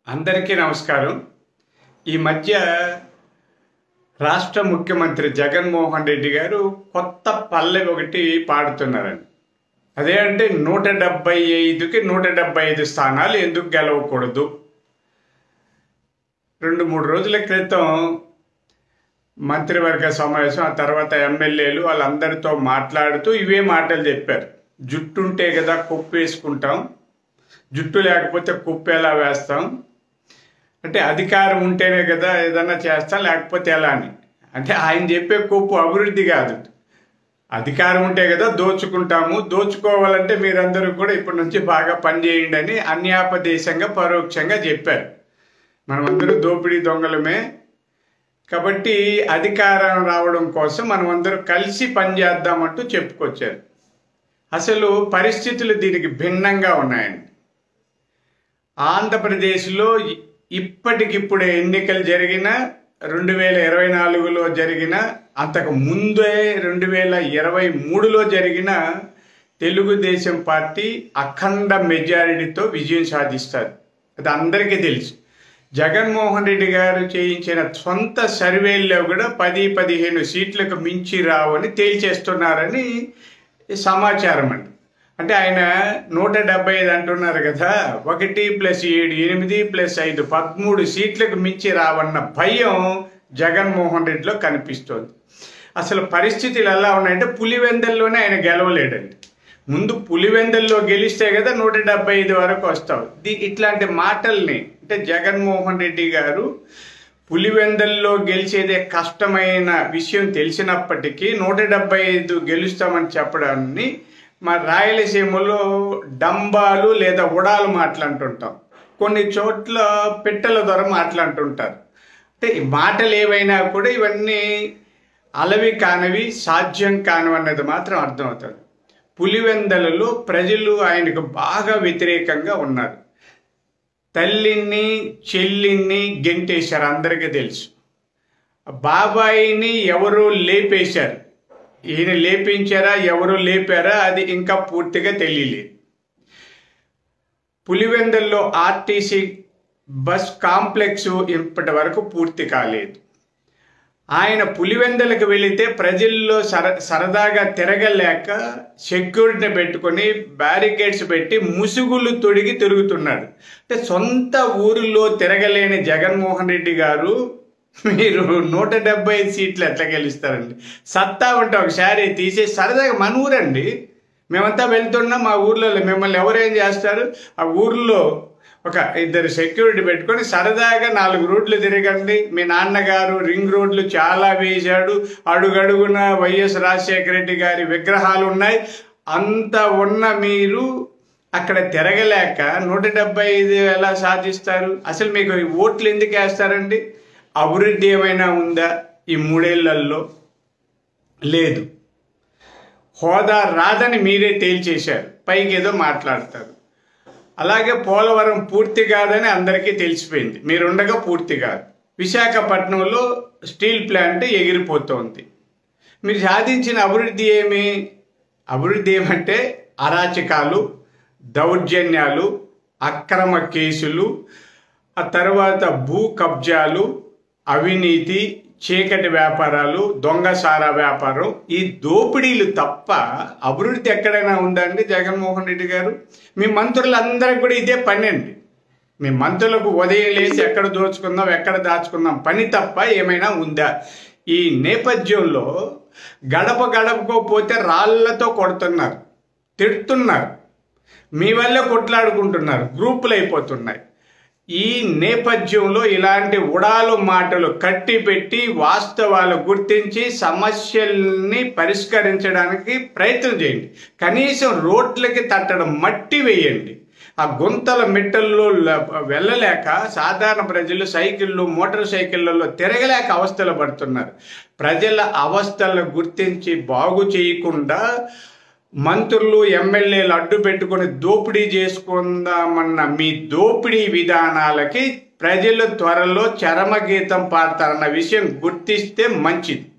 అందరికీ నమస్కారం ఈ మధ్య రాష్ట్ర ముఖ్యమంత్రి జగన్మోహన్ రెడ్డి గారు కొత్త పల్లె ఒకటి పాడుతున్నారండి అదే అంటే నూట డెబ్బై ఐదుకి నూట డెబ్బై ఐదు స్థానాలు ఎందుకు గెలవకూడదు రెండు మూడు రోజుల క్రితం మంత్రివర్గ సమావేశం ఆ తర్వాత ఎమ్మెల్యేలు వాళ్ళందరితో మాట్లాడుతూ ఇవే మాటలు చెప్పారు జుట్టు ఉంటే కదా కుప్పు వేసుకుంటాం జుట్టు లేకపోతే కుప్పు ఎలా వేస్తాం అంటే అధికారం ఉంటేనే కదా ఏదన్నా చేస్తాం లేకపోతే ఎలా అని అంటే ఆయన చెప్పే కుప్పు అభివృద్ధి కాదు అధికారం ఉంటే కదా దోచుకుంటాము దోచుకోవాలంటే మీరందరూ కూడా ఇప్పటి నుంచి బాగా పనిచేయండి అని అన్యాపదేశంగా పరోక్షంగా చెప్పారు మనమందరూ దోపిడీ దొంగలమే కాబట్టి అధికారం రావడం కోసం మనమందరూ కలిసి పనిచేద్దామంటూ చెప్పుకొచ్చారు అసలు పరిస్థితులు దీనికి భిన్నంగా ఉన్నాయండి ఆంధ్రప్రదేశ్లో ఇ- ఇప్పటికిప్పుడే ఎన్నికలు జరిగిన రెండు వేల ఇరవై నాలుగులో జరిగిన అంతకు ముందే రెండు వేల ఇరవై మూడులో జరిగిన తెలుగుదేశం పార్టీ అఖండ మెజారిటీతో విజయం సాధిస్తారు అది అందరికీ తెలుసు జగన్మోహన్ రెడ్డి గారు చేయించిన సొంత సర్వేల్లో కూడా పది పదిహేను సీట్లకు మించి రావని తేల్చేస్తున్నారని సమాచారం అండి అంటే ఆయన నూట డెబ్బై ఐదు అంటున్నారు కదా ఒకటి ప్లస్ ఏడు ఎనిమిది ప్లస్ ఐదు పదమూడు సీట్లకు మించి రావన్న భయం జగన్మోహన్ రెడ్డిలో కనిపిస్తోంది అసలు పరిస్థితులు ఎలా ఉన్నాయంటే పులివెందల్లోనే ఆయన గెలవలేడండి ముందు పులివెందల్లో గెలిస్తే కదా నూట డెబ్బై ఐదు వరకు వస్తావు ది- ఇట్లాంటి మాటల్ని అంటే జగన్మోహన్ రెడ్డి గారు పులివెందల్లో గెలిచేదే కష్టమైన విషయం తెలిసినప్పటికీ నూట డెబ్బై ఐదు గెలుస్తామని చెప్పడాన్ని మా రాయలసీమలో డంబాలు లేదా ఉడాలు మాట్లాడుతుంటాం కొన్ని చోట్ల పిట్టల ద్వారా మాట్లాడుతుంటారు అంటే ఈ మాటలు ఏవైనా కూడా ఇవన్నీ అలవి కానివి సాధ్యం కానివి అన్నది మాత్రం అర్థమవుతుంది పులివెందలలో ప్రజలు ఆయనకు బాగా వ్యతిరేకంగా ఉన్నారు తల్లిని చెల్లిని గెంటేశారు అందరికీ తెలుసు బాబాయిని ఎవరు లేపేశారు ఈయన లేపించారా ఎవరు లేపారా అది ఇంకా పూర్తిగా తెలియలేదు పులివెందల్లో ఆర్టీసీ బస్ కాంప్లెక్స్ ఇప్పటి వరకు పూర్తి కాలేదు ఆయన పులివెందలకు వెళితే ప్రజల్లో సర సరదాగా తిరగలేక సెక్యూరిటీని పెట్టుకొని బ్యారికేడ్స్ పెట్టి ముసుగులు తొడిగి తిరుగుతున్నాడు అంటే సొంత ఊరిలో తిరగలేని జగన్మోహన్ రెడ్డి గారు మీరు నూట డెబ్బై ఐదు సీట్లు ఎట్లా గెలుస్తారండి సత్తా ఉంటే ఒకసారి తీసి సరదాగా మన ఊరండి మేమంతా వెళ్తున్నాం మా ఊర్లో మిమ్మల్ని ఎవరేం చేస్తారు ఆ ఊర్లో ఒక ఇద్దరు సెక్యూరిటీ పెట్టుకొని సరదాగా నాలుగు రోడ్లు తిరగండి మీ నాన్నగారు రింగ్ రోడ్లు చాలా వేశాడు అడుగడుగున వైఎస్ రాజశేఖర రెడ్డి గారి విగ్రహాలు ఉన్నాయి అంత ఉన్న మీరు అక్కడ తిరగలేక నూట డెబ్బై ఐదు ఎలా సాధిస్తారు అసలు మీకు ఈ ఓట్లు ఎందుకు వేస్తారండి అభివృద్ధి ఏమైనా ఉందా ఈ మూడేళ్లలో లేదు హోదా రాదని మీరే తేల్చేశారు పైకి ఏదో మాట్లాడతారు అలాగే పోలవరం పూర్తి కాదని అందరికీ తెలిసిపోయింది మీరుండగా పూర్తి కాదు విశాఖపట్నంలో స్టీల్ ప్లాంట్ ఎగిరిపోతోంది మీరు సాధించిన అభివృద్ధి ఏమి అభివృద్ధి ఏమంటే అరాచకాలు దౌర్జన్యాలు అక్రమ కేసులు ఆ తర్వాత భూ కబ్జాలు అవినీతి చీకటి వ్యాపారాలు దొంగసారా వ్యాపారం ఈ దోపిడీలు తప్ప అభివృద్ధి ఎక్కడైనా ఉందండి జగన్మోహన్ రెడ్డి గారు మీ మంత్రులందరికీ కూడా ఇదే పని అండి మీ మంత్రులకు ఉదయం లేచి ఎక్కడ దోచుకుందాం ఎక్కడ దాచుకుందాం పని తప్ప ఏమైనా ఉందా ఈ నేపథ్యంలో గడప గడపకో పోతే రాళ్లతో కొడుతున్నారు తిడుతున్నారు మీ వల్లే కొట్లాడుకుంటున్నారు గ్రూపులు అయిపోతున్నాయి ఈ నేపథ్యంలో ఇలాంటి ఉడాలు మాటలు కట్టిపెట్టి వాస్తవాలు గుర్తించి సమస్యల్ని పరిష్కరించడానికి ప్రయత్నం చేయండి కనీసం రోడ్లకి తట్టడం మట్టి వేయండి ఆ గుంతల మిట్టల్లో ల- వెళ్ళలేక సాధారణ ప్రజలు సైకిళ్ళు మోటార్ సైకిళ్లలో తిరగలేక అవస్థలు పడుతున్నారు ప్రజల అవస్థలను గుర్తించి బాగు చేయకుండా మంత్రులు ఎమ్మెల్యేలు అడ్డు పెట్టుకొని దోపిడీ చేసుకుందామన్న మీ దోపిడీ విధానాలకి ప్రజలు త్వరలో చరమగీతం పాడతారన్న విషయం గుర్తిస్తే మంచిది